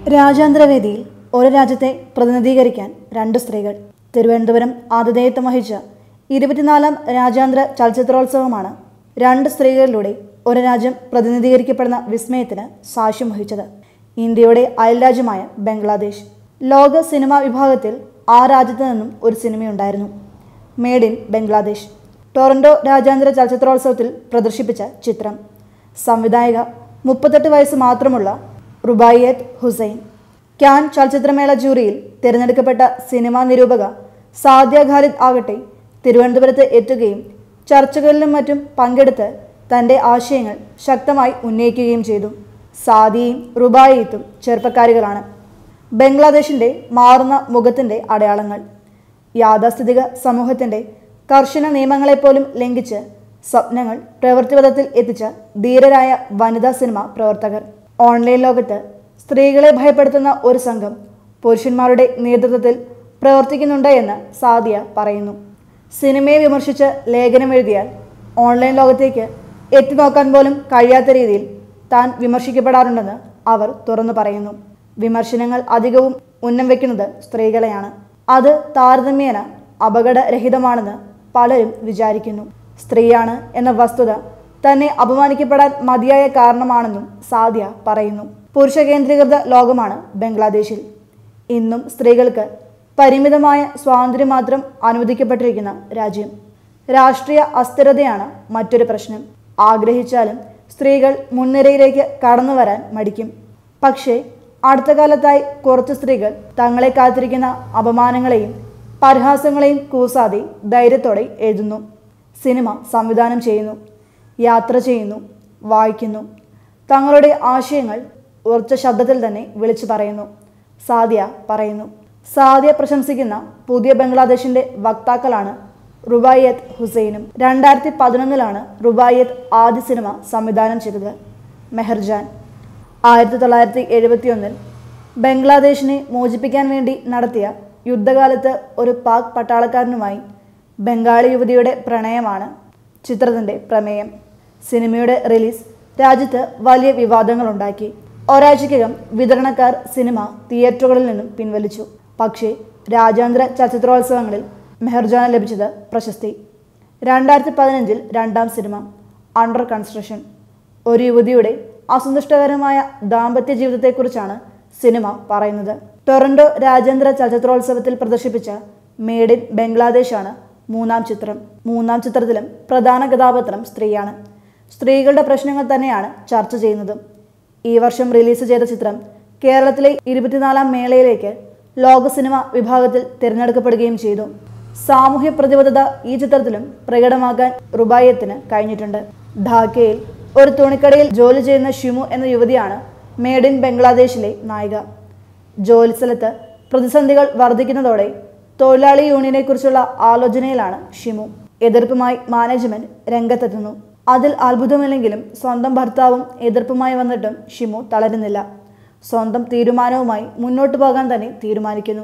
രാജ്യാന്തരവേദിയിൽ ഒരു രാജ്യത്തെ പ്രതിനിധീകരിക്കാൻ രണ്ട് സ്ത്രീകൾ തിരുവനന്തപുരം ആതിഥേയത്വം വഹിച്ച ഇരുപത്തിനാലാം രാജ്യാന്തര ചലച്ചിത്രോത്സവമാണ് രണ്ട് സ്ത്രീകളിലൂടെ ഒരു രാജ്യം പ്രതിനിധീകരിക്കപ്പെടുന്ന വിസ്മയത്തിന് സാക്ഷ്യം വഹിച്ചത് ഇന്ത്യയുടെ അയൽരാജ്യമായ ബംഗ്ലാദേശ് ലോക സിനിമാ വിഭാഗത്തിൽ ആ രാജ്യത്ത് നിന്നും ഒരു സിനിമയുണ്ടായിരുന്നു മേഡ് ഇൻ ബംഗ്ലാദേശ് ടൊറന്റോ രാജ്യാന്തര ചലച്ചിത്രോത്സവത്തിൽ പ്രദർശിപ്പിച്ച ചിത്രം സംവിധായിക മുപ്പത്തെട്ട് വയസ്സ് മാത്രമുള്ള റുബായിയത്ത് ഹുസൈൻ ക്യാൻ ചലച്ചിത്രമേള ജൂറിയിൽ തിരഞ്ഞെടുക്കപ്പെട്ട സിനിമാ നിരൂപക സാദ്യ ഖാലിദ് ആകട്ടെ തിരുവനന്തപുരത്ത് എത്തുകയും ചർച്ചകളിലും മറ്റും പങ്കെടുത്ത് തൻ്റെ ആശയങ്ങൾ ശക്തമായി ഉന്നയിക്കുകയും ചെയ്തു സാദിയയും റുബായിയത്തും ചെറുപ്പക്കാരികളാണ് ബംഗ്ലാദേശിൻ്റെ മാറുന്ന മുഖത്തിൻ്റെ അടയാളങ്ങൾ യാഥാസ്ഥിതിക സമൂഹത്തിൻ്റെ കർശന നിയമങ്ങളെപ്പോലും ലംഘിച്ച് സ്വപ്നങ്ങൾ പ്രവൃത്തിപഥത്തിൽ എത്തിച്ച ധീരരായ വനിതാ സിനിമ പ്രവർത്തകർ ഓൺലൈൻ ലോകത്ത് സ്ത്രീകളെ ഭയപ്പെടുത്തുന്ന ഒരു സംഘം പുരുഷന്മാരുടെ നേതൃത്വത്തിൽ പ്രവർത്തിക്കുന്നുണ്ട് എന്ന് സാദിയ പറയുന്നു സിനിമയെ വിമർശിച്ച് ലേഖനം എഴുതിയാൽ ഓൺലൈൻ ലോകത്തേക്ക് എത്തി നോക്കാൻ പോലും കഴിയാത്ത രീതിയിൽ താൻ വിമർശിക്കപ്പെടാറുണ്ടെന്ന് അവർ തുറന്നു പറയുന്നു വിമർശനങ്ങൾ അധികവും ഉന്നം വെക്കുന്നത് സ്ത്രീകളെയാണ് അത് താരതമ്യേന അപകടരഹിതമാണെന്ന് പലരും വിചാരിക്കുന്നു സ്ത്രീയാണ് എന്ന വസ്തുത തന്നെ അപമാനിക്കപ്പെടാൻ മതിയായ കാരണമാണെന്നും സാദ്യ പറയുന്നു പുരുഷ കേന്ദ്രീകൃത ലോകമാണ് ബംഗ്ലാദേശിൽ ഇന്നും സ്ത്രീകൾക്ക് പരിമിതമായ സ്വാതന്ത്ര്യം മാത്രം അനുവദിക്കപ്പെട്ടിരിക്കുന്ന രാജ്യം രാഷ്ട്രീയ അസ്ഥിരതയാണ് മറ്റൊരു പ്രശ്നം ആഗ്രഹിച്ചാലും സ്ത്രീകൾ മുൻനിരയിലേക്ക് കടന്നു വരാൻ മടിക്കും പക്ഷേ അടുത്ത കാലത്തായി കുറച്ച് സ്ത്രീകൾ തങ്ങളെ കാത്തിരിക്കുന്ന അപമാനങ്ങളെയും പരിഹാസങ്ങളെയും കൂസാതെ ധൈര്യത്തോടെ എഴുതുന്നു സിനിമ സംവിധാനം ചെയ്യുന്നു യാത്ര ചെയ്യുന്നു വായിക്കുന്നു തങ്ങളുടെ ആശയങ്ങൾ ഉറച്ച ശബ്ദത്തിൽ തന്നെ വിളിച്ചു പറയുന്നു സാദിയ പറയുന്നു സാദിയ പ്രശംസിക്കുന്ന പുതിയ ബംഗ്ലാദേശിന്റെ വക്താക്കളാണ് റുബായത്ത് ഹുസൈനും രണ്ടായിരത്തി പതിനൊന്നിലാണ് റുബായത്ത് ആദ്യ സിനിമ സംവിധാനം ചെയ്തത് മെഹർജാൻ ആയിരത്തി തൊള്ളായിരത്തി എഴുപത്തിയൊന്നിൽ ബംഗ്ലാദേശിനെ മോചിപ്പിക്കാൻ വേണ്ടി നടത്തിയ യുദ്ധകാലത്ത് ഒരു പാക് പട്ടാളക്കാരനുമായി ബംഗാളി യുവതിയുടെ പ്രണയമാണ് ചിത്രത്തിൻ്റെ പ്രമേയം സിനിമയുടെ റിലീസ് രാജ്യത്ത് വലിയ വിവാദങ്ങളുണ്ടാക്കി ഒരാഴ്ചയ്ക്കകം വിതരണക്കാർ സിനിമ തിയേറ്ററുകളിൽ നിന്നും പിൻവലിച്ചു പക്ഷേ രാജ്യാന്തര ചലച്ചിത്രോത്സവങ്ങളിൽ മെഹർജാന് ലഭിച്ചത് പ്രശസ്തി രണ്ടായിരത്തി പതിനഞ്ചിൽ രണ്ടാം സിനിമ അണ്ടർ കൺസ്ട്രക്ഷൻ ഒരു യുവതിയുടെ അസന്തുഷ്ടകരമായ ദാമ്പത്യ ജീവിതത്തെക്കുറിച്ചാണ് സിനിമ പറയുന്നത് ടൊറന്റോ രാജ്യാന്തര ചലച്ചിത്രോത്സവത്തിൽ പ്രദർശിപ്പിച്ച മേഡ് ഇൻ ബംഗ്ലാദേശാണ് മൂന്നാം ചിത്രം മൂന്നാം ചിത്രത്തിലും പ്രധാന കഥാപാത്രം സ്ത്രീയാണ് സ്ത്രീകളുടെ പ്രശ്നങ്ങൾ തന്നെയാണ് ചർച്ച ചെയ്യുന്നതും ഈ വർഷം റിലീസ് ചെയ്ത ചിത്രം കേരളത്തിലെ ഇരുപത്തിനാലാം മേളയിലേക്ക് ലോക സിനിമ വിഭാഗത്തിൽ തിരഞ്ഞെടുക്കപ്പെടുകയും ചെയ്തു സാമൂഹ്യ പ്രതിബദ്ധത ഈ ചിത്രത്തിലും പ്രകടമാക്കാൻ റുബായത്തിന് കഴിഞ്ഞിട്ടുണ്ട് ഢാക്കയിൽ ഒരു തുണിക്കടയിൽ ജോലി ചെയ്യുന്ന ഷിമു എന്ന യുവതിയാണ് മേഡ് ഇൻ ബംഗ്ലാദേശിലെ നായിക ജോലിസ്ഥലത്ത് പ്രതിസന്ധികൾ വർദ്ധിക്കുന്നതോടെ തൊഴിലാളി യൂണിയനെക്കുറിച്ചുള്ള ആലോചനയിലാണ് ഷിമു എതിർപ്പുമായി മാനേജ്മെന്റ് രംഗത്തെത്തുന്നു അതിൽ അത്ഭുതമില്ലെങ്കിലും സ്വന്തം ഭർത്താവും എതിർപ്പുമായി വന്നിട്ടും ഷിമു തളരുന്നില്ല സ്വന്തം തീരുമാനവുമായി മുന്നോട്ടു പോകാൻ തന്നെ തീരുമാനിക്കുന്നു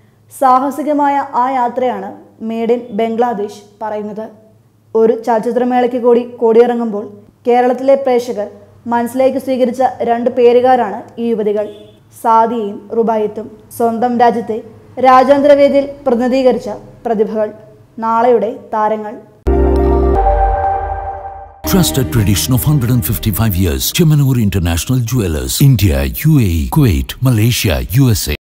സാഹസികമായ ആ യാത്രയാണ് മേഡ് ഇൻ ബംഗ്ലാദേശ് പറയുന്നത് ഒരു ചലച്ചിത്രമേളയ്ക്ക് കൂടി കൊടിയിറങ്ങുമ്പോൾ കേരളത്തിലെ പ്രേക്ഷകർ മനസ്സിലേക്ക് സ്വീകരിച്ച രണ്ട് പേരുകാരാണ് ഈ യുവതികൾ സാദിയയും റുബായത്തും സ്വന്തം രാജ്യത്തെ രാജ്യാന്തരവേദിയിൽ പ്രതിനിധീകരിച്ച പ്രതിഭകൾ നാളെയുടെ താരങ്ങൾ Trusted tradition of 155 years. Chemanur International Jewelers. India, UAE, Kuwait, Malaysia, USA.